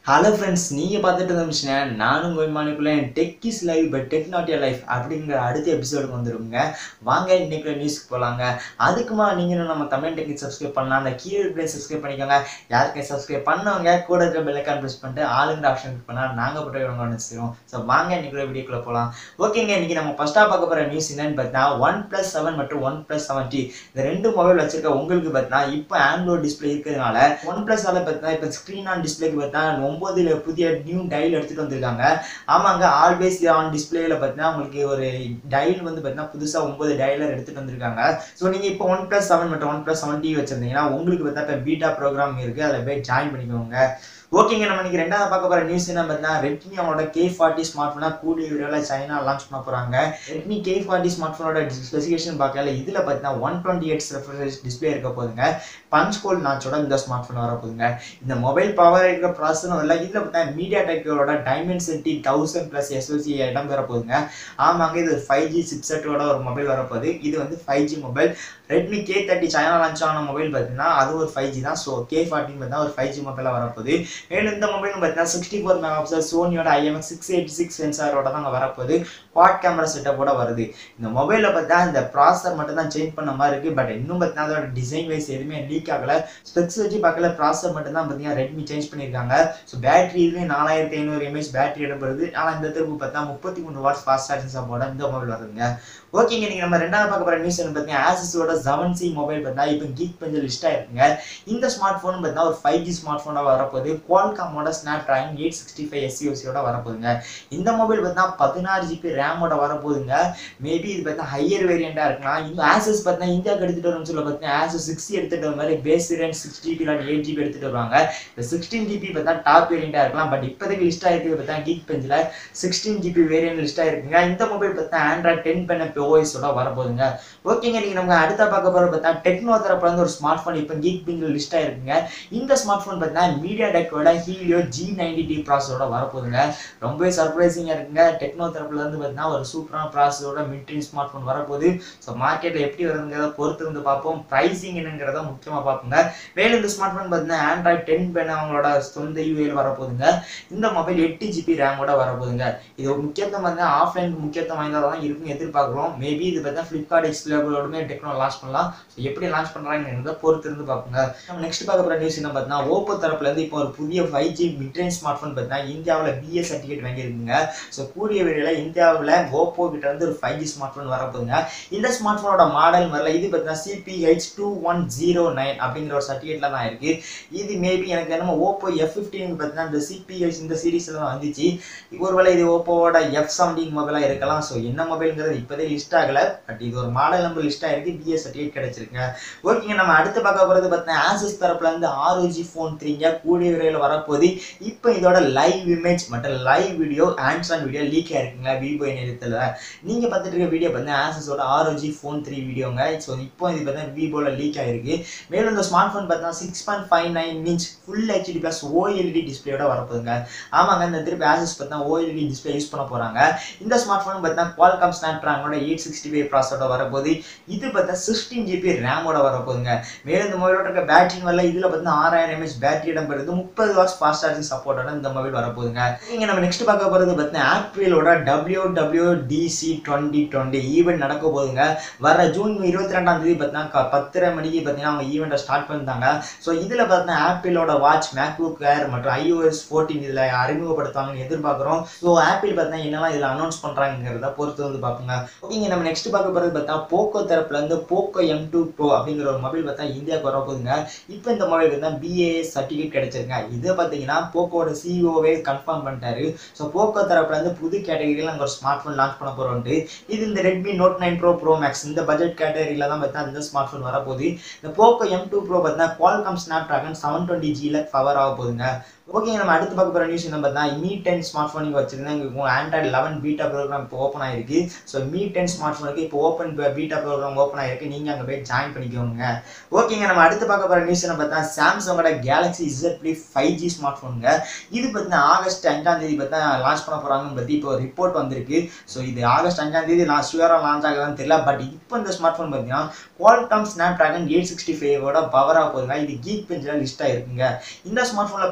hello friends நீங்கள் பார்த்துட்டு இருந்துச்சுன்னா நானும் கோயமானுக்குள்ளே tech is life but tech not your life அப்படிங்கிற அடுத்த எபிசோடுக்கு வந்துருங்க வாங்க இன்னைக்கு நியூஸ்க்கு போகலாங்க அதுக்குமா நீங்களும் நம்ம தமிழ் டெக் சப்ஸ்கிரைப் பண்ணலாம் அந்த கீழே இருக்கிற சப்ஸ்கிரைப் பண்ணிக்கோங்க யாருக்கு சப்ஸ்கிரைப் பண்ணவங்க கூட இருக்கிற பெல்லைக்கான் ப்ரெஸ் பண்ணிட்டு ஆளுங்கிற ஆப்ஷன் கிளிக் பண்ணால் நாங்கள் போட்டு இவங்க செய்வோம் ஸோ வாங்க இன்னைக்குள்ள வீடியோக்குள்ளே போகலாம் ஓகேங்க இன்னைக்கு நம்ம ஃபஸ்ட்டாக பார்க்க போகிற நியூஸ் என்னன்னு பார்த்தீங்கன்னா ஒன் ப்ளஸ் செவன் மற்றும் ஒன் ப்ளஸ் செவன் டி இந்த ரெண்டு மொபைல் வச்சிருக்க உங்களுக்கு பார்த்தீங்கன்னா இப்போ ஆண்ட்ராய்ட் டிஸ்பிளே இருக்கிறதுனால ஒன் ப்ளஸ் அதில் பார்த்தீங்கன்னா இப்போ ஸ்க்ரீன் ஆன் டிஸ்பிளேக்கு பார்த்தீங்கன்னா ஒன்பதுல புதிய நியூ டைல் எடுத்துட்டு வந்திருக்காங்க ஆமாங்க ஆல்வேஸ் ஆன் டிஸ்பிளேல பார்த்தீங்கன்னா உங்களுக்கு ஒரு டைல் வந்து பார்த்தீங்கன்னா புதுசாக ஒன்பது டைலர் எடுத்துட்டு வந்திருக்காங்க ஸோ நீங்கள் இப்போ ஒன் ப்ளஸ் செவன் மற்றும் ஒன் ப்ளஸ் செவன் டி வச்சிருந்தீங்கன்னா உங்களுக்கு பார்த்தா இப்போ பீட்டா ப்ரோக்ராம் இருக்குது அதில் போய் ஜாயின் பண்ணிக்கோங்க ஓகேங்க நம்ம இன்னைக்கு ரெண்டாவது பார்க்க போகிற நியூஸ் என்ன பார்த்தீங்கன்னா ரெட்மி அவனோட கே ஃபார்ட்டி ஸ்மார்ட் ஃபோனாக கூடிய வீடியோவில் சைனா லான்ச் பண்ண போகிறாங்க ரெட்மி கே ஃபார்ட்டி ஸ்மார்ட் ஃபோனோட ஸ்பெசிஃபிகேஷன் பார்க்கல இதில் பார்த்தீங்கன்னா one twenty eight refresh display இருக்க போதுங்க பஞ்ச் கோல் நாச்சோட இந்த ஸ்மார்ட் ஃபோன் வர போதுங்க இந்த மொபைல் பவர் இருக்கிற ப்ராசஸரும் இல்லை இதில் பார்த்தீங்கன்னா மீடியா டெக்கோட Dimensity thousand plus SOC இடம் பெற போதுங்க ஆமாங்க இது ஃபைவ் ஜி சிப்செட்டோட ஒரு மொபைல் வரப்போகுது இது வந்து five G mobile Redmi K thirty China launch ஆன மொபைல் பார்த்தீங்கன்னா அது ஒரு ஃபைவ் ஜி தான் ஸோ கே ஃபார்ட்டின் பார்த்தா ஒரு ஃபைவ் ஜி மொபைலாக வரப்போகுது மேலும் இந்த மொபைல் பார்த்தீங்கன்னா சிக்ஸ்டி ஃபோர் மெகா பிக்சல் சோனியோட ஐஎம்எக்ஸ் சிக்ஸ் எயிட்டி சிக்ஸ் சென்சாரோட தான் வரப்போகுது குவாட் கேமரா செட்டப்போட வருது இந்த மொபைலில் பார்த்தா இந்த ப்ராசர் மட்டும் தான் சேஞ்ச் பண்ண மாதிரி இருக்குது பட் இன்னும் பார்த்தீங்கன்னா அதோட டிசைன் வைஸ் எதுவுமே லீக் ஆகலை ஸ்பெக்ஸ் வச்சு பார்க்கல ப்ராசர் மட்டும் தான் பார்த்தீங்கன்னா ரெட்மி சேஞ்ச் பண்ணியிருக்காங்க ஸோ பேட்டரி இதுலேயும் நாலாயிரத்தி ஐநூறு எம்ஏஹெச் பேட்டரி இடப்படுது ஆனால் இந்த திருப்பு பார்த்தா முப்பத்தி மூணு வாட்ஸ் ஃபாஸ்ட் சார்ஜிங் சப்போட இந்த மொபைல் வருதுங்க ஓகேங்க நீங்கள் நம்ம ரெண்டாவது பார்க்க போகிற நியூஸ் பார்த்தீங்கன்னா ஆசிஸோட செவன் சி மொபைல் பார்த்தீங்கன்னா இப்போ கீக் கொஞ்சம் லிஸ்ட்டாக இருக்குங்க இந்த ஸ்மார்ட் ஃபோன் பார்த்தீங்கன்னா ஒரு ஃபைவ் ஜி ஸ்மார்ட் ஃபோனாக வரப்போகுது குவால்காமோட Snapdragon eight sixty five எஸ்சிஓசியோட வரப்போகுதுங்க இந்த மொபைல் பார்த்தீங்கன்னா பதினாறு ஜிபி ரேமோட வரப்போகுதுங்க மேபி இது பார்த்தீங்கன்னா ஹையர் வேரியண்டாக இருக்கலாம் இந்த ஆசஸ் பார்த்தீங்கன்னா இந்தியாவுக்கு எடுத்துகிட்டு வரும்னு சொல்ல பார்த்தீங்கன்னா ஆசஸ் சிக்ஸ்டி எடுத்துகிட்டு வர மாதிரி பேஸ் வேரியன்ட் சிக்ஸ் ஜிபி இல்லாட்டி எயிட் ஜிபி எடுத்துகிட்டு வருவாங்க இந்த சிக்ஸ்டீன் ஜிபி பார்த்தா டாப் வேரியண்டாக இருக்கலாம் பட் இப்போதைக்கு லிஸ்ட்டாக இருக்குது பார்த்தா கீக் பெஞ்சில் சிக்ஸ்டீன் ஜிபி வேரியன்ட் லிஸ்ட்டாக இருக்குங்க இந்த மொபைல் பார்த்தா ஆண்ட்ராய்ட் டென் பென் ஓஎஸோட வரப்போகுதுங்க ஓகேங்க நீங்கள் நம்ம அடுத்த பார்க்க போகிற பார்த்தா டெக்னோ தரப்புல இருந்து ஒரு ஸ்மார்ட் ஃபோன் இப்போ கீக் பிங்கில் லிஸ்ட்டாக இருக்குங்க இந்த ஸ்மார்ட் ஃபோன் பார்த்தீங்கன்னா மீடியா டெக்கோட ஹீலியோ ஜி நைன்டி டி ப்ராசஸோட வரப்போகுதுங்க ரொம்பவே சர்ப்ரைசிங்காக இருக்குங்க டெக்னோ தரப்புல இருந்து பார்த்தீங்கன்னா ஒரு சூப்பரான ப்ராசஸோட மிட்ரேஞ்ச் ஸ்மார்ட் ஃபோன் வரப்போகுது ஸோ மார்க்கெட்டில் எப்படி வருதுங்கிறத பொறுத்து இருந்து பார்ப்போம் ப்ரைஸிங் என்னங்கிறத முக்கியமாக பார்ப்போங்க மேலும் இந்த ஸ்மார்ட் ஃபோன் பார்த்தீங்கன்னா ஆண்ட்ராய்ட் டென் பென் அவங்களோட சொந்த யூஏல வரப்போகுதுங்க இந்த மொபைல் எட்டு ஜிபி ரேமோட வரப்போகுதுங்க இது ஒரு முக்கியத்துவம் வந்து ஆஃப்லைன் முக்கியத்துவம் வாய்ந்ததாக தான் இருக்கும் எதிர்பார்க்குறோம் மேபி இது பார்த்தா ஃப்ளிப்கார்ட் எக்ஸ்பிளோடுமே டெக்னோ லான்ச் பண்ணலாம் ஸோ எப்படி லான்ச் பண்ணுறாங்கிறத பொறுத்து இருந்து பார்ப்போங்க நம்ம நெக்ஸ்ட் பார்க்க போகிற நியூஸ் என்ன பார்த்தீங்கன்னா ஓப்போ தரப்புலேருந்து இப்போ ஒரு புதிய five G midrange smartphone பார்த்தீங்கன்னா இந்தியாவில் பிஎஸ் சர்டிஃபிகேட் வாங்கியிருக்குங்க ஸோ கூடிய விரைவில் இந்தியாவில் ஓப்போ கிட்ட இருந்து ஒரு ஃபைவ் ஜி ஸ்மார்ட் ஃபோன் வரப்போகுதுங்க இந்த ஸ்மார்ட் ஃபோனோட மாடல் வரல இது பார்த்தீங்கன்னா CPH two one zero nine அப்படிங்கிற ஒரு சர்டிஃபிகேட்டில் தான் இருக்குது இது மேபி எனக்கு என்னமோ ஓப்போ எஃப் ஃபிஃப்டின் பார்த்தீங்கன்னா இந்த சிபிஹெச் இந்த சீரீஸில் தான் வந்துச்சு ஒருவேளை இது ஓப்போவோட எஃப் செவன்டீன் மொபைலாக இருக்கலாம் ஸோ என்ன மொபைலுங்கிறது இப்போதே லிஸ்ட் ஆகலை பட் இது ஒரு மாடல் நம்பர் லிஸ்ட்டாக இருக்குது பிஎஸ் சர்டிஃபிகேட் கிடச்சிருங்க ஓகேங்க நம்ம அடுத்து பார்க்க போகிறது பார்த்தீங்கன்னா ஆசஸ் தரப்புல இருந்து ஆர்ஓஜி ஃபோன் த்ரீங்க கூடிய விரைவில் வரப்போகுது இப்போ இதோட லைவ் இமேஜ் மற்றும் live video answer video leak ஆயிருக்குங்க விவோ நேரத்தில் நீங்கள் பார்த்துட்டு இருக்க வீடியோ பார்த்தீங்கன்னா ஆசஸோட ஆர்ஓஜி ஃபோன் த்ரீ வீடியோங்க ஸோ இப்போ இது பார்த்தீங்கன்னா விவோவில் லீக் ஆயிருக்கு மேலும் இந்த ஸ்மார்ட் ஃபோன் பார்த்தீங்கன்னா six point five nine inch full HD plus OLED டிஸ்பிளேயோட வரப்போகுதுங்க ஆமாங்க இந்த திருப்பி ஆசஸ் பார்த்தீங்கன்னா ஓஎல்இடி டிஸ்பிளே யூஸ் பண்ண போகிறாங்க இந்த ஸ்மார்ட் ஃபோன் பார்த்தீங்கன்னா குவால்காம் ஸ்னாப் ட்ராகனோட எயிட் சிக்ஸ்டி ஃபைவ் ப்ராசஸோட வரப்போகுது இது பார்த்தா சிக்ஸ்டீன் ஜிபி ரேமோட வரப்போகுதுங்க மேலும் இந்த மொபைலோட இருக்க பேட்டரின் வரல இதில் பார்த்தீங்கன்னா ஆறாயிரம் எம்ஏஹெச் பேட்டரி இடம் பெறுது முப்பது வாட்ஸ் ஃபாஸ்ட் சார்ஜிங் சப்போர்ட்டோட இந்த மொபைல் வரப்போகுதுங்க இங்கே நம்ம நெக்ஸ்ட் பார்க்க போகிறது பார்த்தீங்கன்னா ஆப்பிளோட W W DC twenty twenty event நடக்க போகுதுங்க வர ஜூன் இருபத்தி ரெண்டாம் தேதி பார்த்தீங்கன்னா பத்தரை மணிக்கு பார்த்தீங்கன்னா அவங்க ஈவெண்ட்டை ஸ்டார்ட் பண்ணிட்டாங்க ஸோ இதில் பார்த்தீங்கன்னா ஆப்பிளோட வாட்ச் மேக்புக் ஏர் மற்றும் ஐஓஎஸ் ஃபோர்டீன் இதில் அறிமுகப்படுத்துவாங்கன்னு எதிர்பார்க்குறோம் ஸோ ஆப்பிள் பார்த்தீங்கன்னா என்னெல்லாம் இதில் அனௌன்ஸ் பண்ணுறாங்கிறத பொறுத்து வந்து பார்ப்போங்க ஓகேங்க நம்ம நெக்ஸ்ட் பார்க்க போகிறது பார்த்தா போக்கோ தரப்புல இருந்து போக்கோ எம் டூ ப்ரோ அப்படிங்கிற ஒரு மொபைல் பார்த்தா இந்தியாவுக்கு வர போகுதுங்க இப்போ இந்த மொபைலுக்கு தான் பிஏஎஸ் சர்டிஃபிகேட் கிடைச்சிருங்க இதை பார்த்தீங்கன்னா போக்கோட சிஇஓவே கன்ஃபார்ம் பண்ணிட்டாரு ஸோ போக்கோ தரப்புல இருந்து புது கேட்டகரியில் நாங்கள் ஒரு ஸ்மார்ட் ஃபோன் லான்ச் பண்ண போகிறோம்ட்டு இது இந்த Redmi note nine pro pro max இந்த பட்ஜெட் கேட்டகரியில் தான் பார்த்தா இந்த ஸ்மார்ட் ஃபோன் வரப்போகுது இந்த போக்கோ எம் டூ ப்ரோ பார்த்தீங்கன்னா Qualcomm Snapdragon seven twenty ஜியில் பவர் ஆக போகுதுங்க ஓகேங்க நம்ம அடுத்து பார்க்க போகிற நியூஸ் என்ன பார்த்தா மீ டென் ஸ்மார்ட் ஃபோன் நீங்கள் வச்சிருந்தா உங்களுக்கு ஆண்ட்ராய்டு லெவன் பீட்டா ப்ரோக்ராம் இப்போ ஓப்பன் ஆயிருக்கு ஸோ மீ டென் ஸ்மார்ட் ஃபோனுக்கு இப்போ ஓப்பன் பீட்டா ப்ரோக்ராம் ஓப்பன் ஆயிருக்கு நீங்கள் அங்கே போய் ஜாயின் பண்ணிக்கோங்க ஓகேங்க நம்ம அடுத்து பார்க்க போகிற நியூஸ் என்ன பார்த்தா சாம்சங்கோட Galaxy Z flip five G smart ஃபோனுங்க இது பார்த்தீங்கன்னா ஆகஸ்ட் அஞ்சாம் தேதி பார்த்தா லான்ச் பண்ண போகிறாங்கன்னு பற்றி இப்போ ரிப்போர்ட் வந்திருக்கு ஸோ இது ஆகஸ்ட் அஞ்சாம் தேதி நான் ஷுவராக லான்ச் ஆகுதான்னு தெரியல பட் இப்போ இந்த ஸ்மார்ட் ஃபோன் பார்த்தீங்கன்னா Qualcomm Snapdragon eight sixty ஃபைவோட பவராக போகுதுங்க இது கீக் பெஞ்சில் லிஸ்ட்டாக இருக்குங்க இந்த ஸ்மார்ட் ஃபோனில் பார்த்தா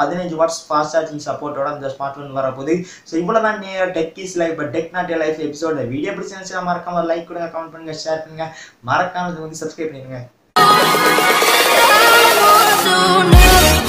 பதினஞ்சு வாட்ஸ் ஃபாஸ்ட் சார்ஜிங் சப்போர்ட்டோட இந்த ஸ்மார்ட் ஃபோன் வரப்போகுது ஸோ இவ்வளோ தான் நீ tech is life but tech not life episode video பிடிச்சிருந்துச்சுன்னா மறக்காம லைக் கொடுங்க கமெண்ட் பண்ணுங்க ஷேர் பண்ணுங்க மறக்காம வந்து சப்ஸ்கிரைப் பண்ணிடுங்க to know